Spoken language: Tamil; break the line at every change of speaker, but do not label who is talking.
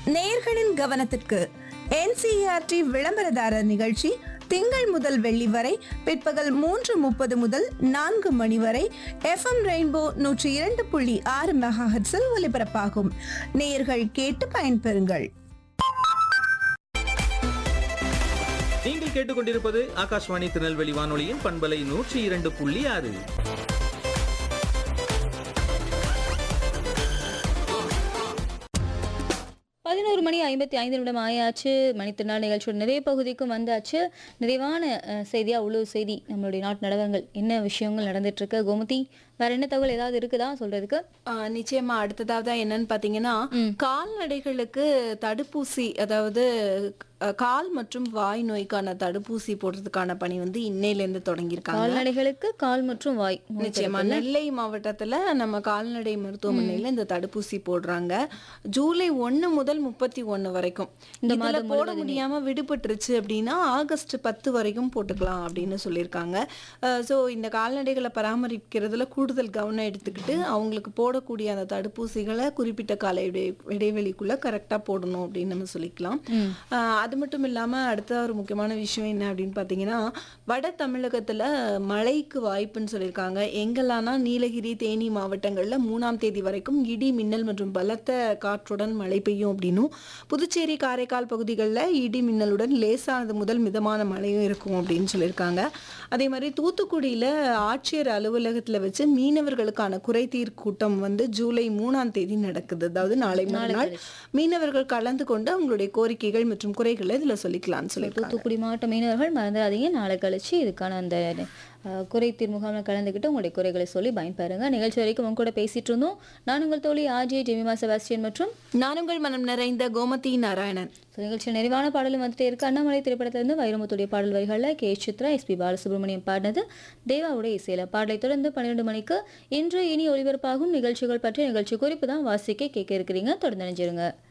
நேயர்களின் கவனத்திற்கு என்சிஆர்டி விளம்பரதாரர் நிகழ்ச்சி திங்கள் முதல் வெள்ளி வரை பிற்பகல் மூன்று முப்பது முதல் நான்கு மணி வரை எஃப்எம் ரெயின்போ நூற்றி இரண்டு புள்ளி ஆறு மெகாஹெட்ஸில் ஒலிபரப்பாகும் நேயர்கள் கேட்டு பயன்பெறுங்கள்
நீங்கள் கேட்டுக்கொண்டிருப்பது ஆகாஷ்வாணி திருநெல்வேலி வானொலியின் பண்பலை நூற்றி இரண்டு புள்ளி ஆறு
பதினோரு மணி ஐம்பத்தி ஐந்து நிமிடம் ஆயாச்சு மணித்திருநாள் நிகழ்ச்சியோட நிறைய பகுதிக்கும் வந்தாச்சு நிறைவான அஹ், செய்தியா உள்ளூர் செய்தி நம்மளுடைய நாட்டு நிலவரங்கள் என்ன விஷயங்கள் நடந்துட்டு இருக்கு கோமதி வேற என்ன தகவல் ஏதாவது இருக்குதா சொல்றதுக்கு
ஆ, நிச்சயமா அடுத்ததாவது என்னன்னு பாத்தீங்கன்னா கால்நடைகளுக்கு தடுப்பூசி அதாவது அ, கால் மற்றும் வாய் நோய்க்கான தடுப்பூசி போடுறதுக்கான பணி வந்து இன்னையில இருந்து தொடங்கியிருக்காங்க
கால்நடைகளுக்கு கால் மற்றும் வாய் நோய்
நிச்சயமா நெல்லை மாவட்டத்துல நம்ம கால்நடை மருத்துவமனையில இந்த தடுப்பூசி போடுறாங்க ஜூலை ஒண்ணு முதல் முப்பத்தி ஒண்ணு வரைக்கும் இதுல போட முடியாம விடுபட்டுருச்சு அப்படின்னா ஆகஸ்ட் பத்து வரைக்கும் போட்டுக்கலாம் அப்படின்னு சொல்லியிருக்காங்க ஸோ இந்த கால்நடைகளை பராமரிக்கிறதுல கூடுதல் கவனம் எடுத்துக்கிட்டு அவங்களுக்கு போடக்கூடிய அந்த தடுப்பூசிகளை குறிப்பிட்ட கால இடை இடைவெளிக்குள்ள கரெக்டா போடணும் அப்படின்னு நம்ம சொல்லிக்கலாம் அஹ் அது மட்டும் இல்லாம அடுத்த ஒரு முக்கியமான விஷயம் என்ன அப்படின்னு பாத்தீங்கன்னா வட தமிழகத்துல மழைக்கு வாய்ப்புன்னு சொல்லியிருக்காங்க எங்கெல்லாம்னா நீலகிரி தேனி மாவட்டங்கள்ல மூணாம் தேதி வரைக்கும் இடி மின்னல் மற்றும் பலத்த காற்றுடன் மழை பெய்யும் அப்படின்னும் புதுச்சேரி காரைக்கால் பகுதிகளில் இடி மின்னலுடன் லேசானது முதல் மிதமான மழையும் இருக்கும் அப்படின்னு சொல்லியிருக்காங்க அதே மாதிரி தூத்துக்குடியில ஆட்சியர் அலுவலகத்துல வச்சு மீனவர்களுக்கான குறைதீர் கூட்டம் வந்து ஜூலை மூணாம் தேதி நடக்குது அதாவது நாளை மறுநாள் மீனவர்கள் கலந்து கொண்டு அவங்களுடைய கோரிக்கைகள் மற்றும் குறைகளை இதுல சொல்லிக்கலாம்னு சொல்லியிருக்காங்க
தூத்துக்குடி மாவட்ட மீனவர்கள் மறந்துடாதீங்க நாளை கழிச்சு இதுக்கான அந்த அஹ், குறைதீர் முகாமில் கலந்துக்கிட்டு உங்களுடைய குறைகளை சொல்லி பயன்பெறுங்க நிகழ்ச்சி வரைக்கும் உங்க கூட பேசிட்டு இருந்தோம் நான் உங்கள் தோழி ஆஜே ஜெமிமா செபாஸ்டியன் மற்றும்
நான் உங்கள் மனம் நிறைந்த கோமதி நாராயணன்
ஸோ நிகழ்ச்சியில் நிறைவான பாடலும் வந்துட்டே இருக்கு அண்ணாமலை திரைப்படத்திலிருந்து வைரமுத்துடைய பாடல் வரிகளில் கே சித்ரா எஸ்பி பாலசுப்ரமணியம் பாடினது தேவாவுடைய இசையில பாடலை தொடர்ந்து பன்னிரெண்டு மணிக்கு இன்று இனி ஒளிபரப்பாகும் நிகழ்ச்சிகள் பற்றிய நிகழ்ச்சி குறிப்பு தான் வாசிக்க கேட்க இருக்கிறீங்க தொடர்ந்து நினைச்சிருங்க